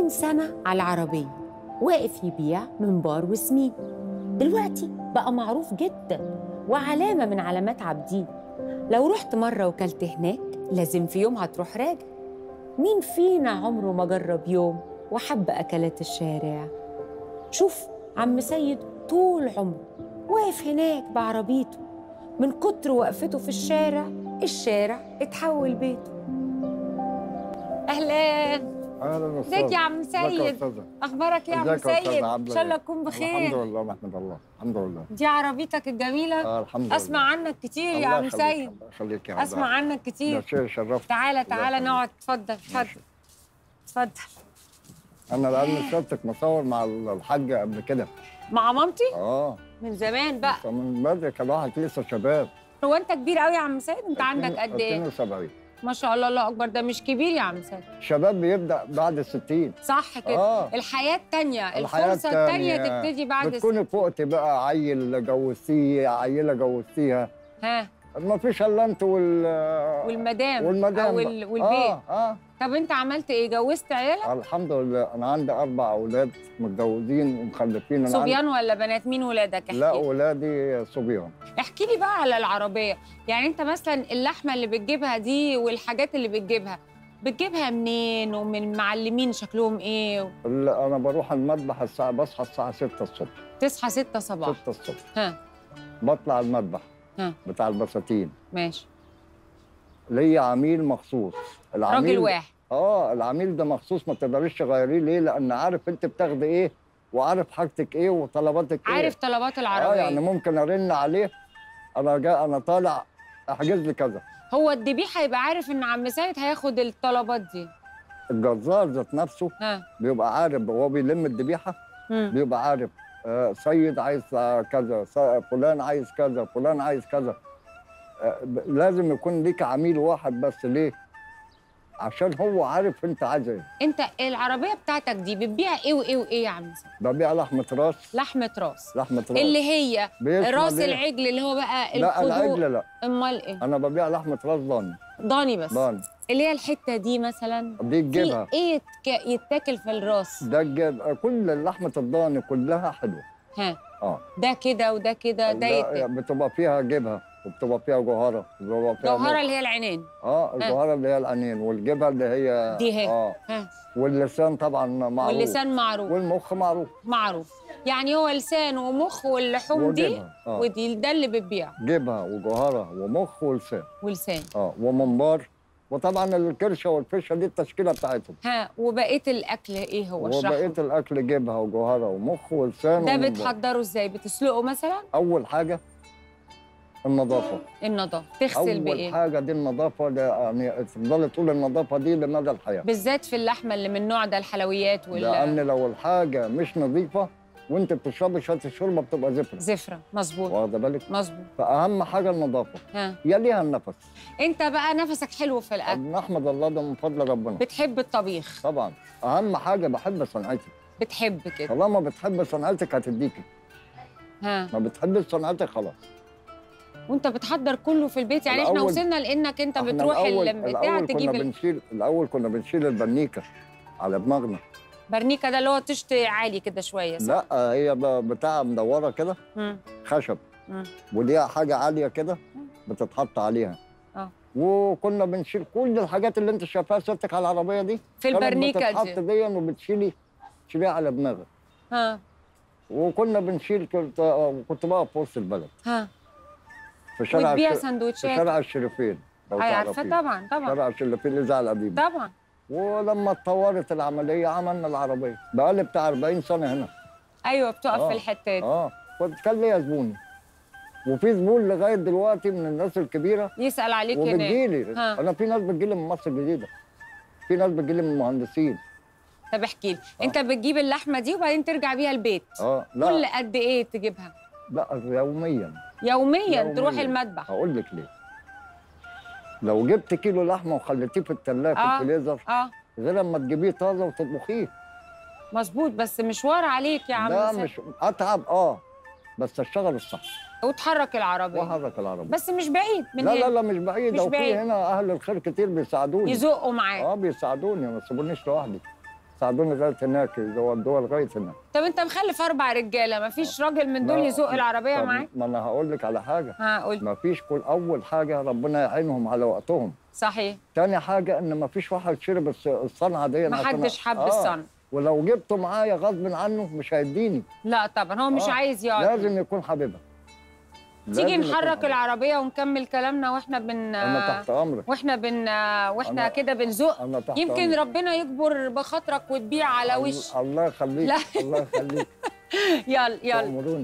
سنة على العربية واقف يبيع منبار وسمين دلوقتي بقى معروف جدا وعلامة من علامات عابدين لو رحت مرة وكلت هناك لازم في يوم هتروح راجع مين فينا عمره ما جرب يوم وحب أكلات الشارع شوف عم سيد طول عمره واقف هناك بعربيته من كتر وقفته في الشارع الشارع اتحول بيته أهلاً اهلا وسهلا ازيك يا عم ازيك يا سيد استاذه اخبارك إيه يا عم ازيك يا أستاذة سيد عاملة ان شاء الله إيه؟ تكون الحمد بخير لله نحمد الله الحمد لله دي عربيتك الجميله آه الحمد لله اسمع عنك كتير يا الله عم يخليك، سيد الله يخليك يا اسمع عبد عنك كتير شيء شرفت تعالى الله تعالى يخليك. نقعد اتفضل اتفضل ماشي. اتفضل انا لان شفتك مصور مع الحاجه قبل كده مع مامتي اه من زمان بقى من بدري كان الواحد لسه شباب هو انت كبير قوي يا عم سيد انت عندك قد ايه 72 ما شاء الله الله اكبر ده مش كبير يا عم سيد شباب بيبدا بعد ال 60 صح كده اه الحياه التانية الحياة الفرصه التانية التانية. تبتدي بعد الس- بتكوني فوقتي بقى عيل جوزتيه عيله جوزتيها ها ما فيش الا انت وال والمدام والمدام او بقى. ال- والبيت اه اه طب انت عملت ايه جوزت عيالك الحمد لله انا عندي اربع اولاد متجوزين ومخلفين أنا عندي- صبيان ولا بنات مين ولادك احكي لا لي. اولادي صبيان احكي لي بقى على العربيه يعني انت مثلا اللحمه اللي بتجيبها دي والحاجات اللي بتجيبها بتجيبها منين ومن معلمين شكلهم ايه ال- انا بروح المذبح الساعه بصحى الساعه 6 الصبح تصحى 6 صباح 6 الصبح ها بطلع المذبح ها. بتاع البساتين ماشي ليا عميل مخصوص العميل راجل واحد اه العميل ده مخصوص ما تقدريش تغيريه ليه لان عارف انت بتاخدي ايه وعارف حاجتك ايه وطلباتك ايه عارف طلبات اه العربيه يعني ممكن ارن عليه انا جاي انا طالع احجز لي كذا هو الذبيح هيبقى عارف ان عم سيد هياخد الطلبات دي الجزار ذات نفسه ها بيبقى عارف وهو بيلم الذبيحه مم. بيبقى عارف آه، سيد عايز آه، كذا س- فلان عايز كذا فلان عايز كذا آه، ب- لازم يكون ليك عميل واحد بس ليه عشان هو عارف انت عايز ايه انت العربيه بتاعتك دي بتبيع ايه وايه وايه يا عم سيد ببيع لحمه راس لحمه راس لحمه راس اللي هي بيسمى راس ليه؟ العجل اللي هو بقى لا الخضوع العجل لا امال ايه انا ببيع لحمه راس ضاني ضاني بس ضاني اللي هي الحته دي مثلا دي تجيبها في ايه يتك- يتاكل في الراس ده تجيب كل لحمه الضاني كلها حلوه ها اه ده كده وده كده ده لا، يت... بتبقى فيها جبهه وبتبقى فيها جوهره وبتبقى فيها جوهره مخ. اللي هي العينين اه الجوهره اللي هي العينين والجبهه اللي هي دي هي. اه ها واللسان طبعا معروف واللسان معروف والمخ معروف معروف يعني هو لسان ومخ واللحوم دي وجبهه اه ودي ده اللي بتبيع جبهه وجوهره ومخ ولسان ولسان اه ومنبار وطبعا الكرشه والفشه دي التشكيله بتاعتهم ها وبقيه الاكل ايه هو اشرح وبقيه الاكل جبهه وجوهره ومخ ولسان ده ومنبار. بتحضره ازاي بتسلقه مثلا اول حاجه النظافه النظافه تغسل اول بايه حاجه دي النظافه ده يعني تفضلي تقول النظافه دي لمدى الحياه بالذات في اللحمه اللي من النوع ده الحلويات لان وال لو الحاجه مش نظيفه وانت بتشربي شويه الشوربه بتبقى زفره زفره مظبوط واخده بالك مظبوط فاهم حاجه النظافه ها يليها النفس انت بقى نفسك حلو في الاكل نحمد الله ده من فضل ربنا بتحب الطبيخ طبعا اهم حاجه بحب صنعتي بتحب كده طالما بتحب صنعتك هتديكي ها ما بتحبش صنعتك خلاص وانت بتحضر كله في البيت يعني احنا الأول- وصلنا لانك انت إحنا بتروح الأول- البتاع الأول تجيب كنا ال- بنشيل الاول كنا بنشيل البنيكه على دماغنا البرنيكه ده اللي هو طشت عالي كده شويه صح؟ لا هي ب- بتاع مدوره كده مم. خشب مم. وليها حاجه عاليه كده بتتحط عليها اه. وكنا بنشيل كل الحاجات اللي انت شايفاها سيادتك على العربيه دي في كانت البرنيكه بتتحط دي دي وبتشيلي تشيليها على دماغك ها وكنا بنشيل كنت كنت بقى في وسط البلد ها في شارع وتبيع الش- في سندوتشات شارع الشريفين لو اي عارفه تعرفيه. طبعا طبعا شارع الشريفين الاذاعه القديمه طبعا ولما اتطورت العمليه عملنا العربيه بقالي بتاع 40 سنه هنا ايوه بتقف آه. في الحته دي اه كنت كان ليا زبون وفي زبون لغايه دلوقتي من الناس الكبيره يسال عليك هناك وبتجيلي ها. انا في ناس بتجيلي من مصر الجديده في ناس بتجيلي من المهندسين طب احكي لي انت بتجيب اللحمه دي وبعدين ترجع بيها البيت اه كل لا قد ايه تجيبها لا يوميا يوميا, يومياً. تروح المذبح هقول لك ليه لو جبت كيلو لحمه وخليتيه في الثلاجه آه. في الفريزر اه غير لما تجيبيه طازه وتطبخيه مظبوط بس مشوار عليك يا عم لا سيد. مش اتعب اه بس اشتغل الصح وتحرك العربيه واحرك العربيه بس مش بعيد من لا هنا لا لا مش بعيد مش وفي بعيد. هنا اهل الخير كتير بيساعدوني يزقوا معاك اه بيساعدوني ما تسيبونيش لوحدي ساعدوني لغايه هناك يودوها لغايه هناك طب انت مخلف اربع رجاله مفيش راجل من دول لا، يزق العربيه طب معاك ما انا هقول لك على حاجه ها قول ما فيش كل اول حاجه ربنا يعينهم على وقتهم صحيح تاني حاجه ان ما فيش واحد شرب الص- الصنعه دي ما عشان- حدش حب آه. الصنع ولو جبته معايا غصب عنه مش هيديني لا طبعا هو مش آه. عايز يقعد لازم يكون حبيبها تيجي لازم يكون نحرك حبيبها. العربيه ونكمل كلامنا واحنا بن انا تحت امرك واحنا بن واحنا أنا- كده بنزق انا تحت يمكن أمرك. ربنا يكبر بخاطرك وتبيع على وش الله يخليك لا. الله يخليك يلا يلا تأمروني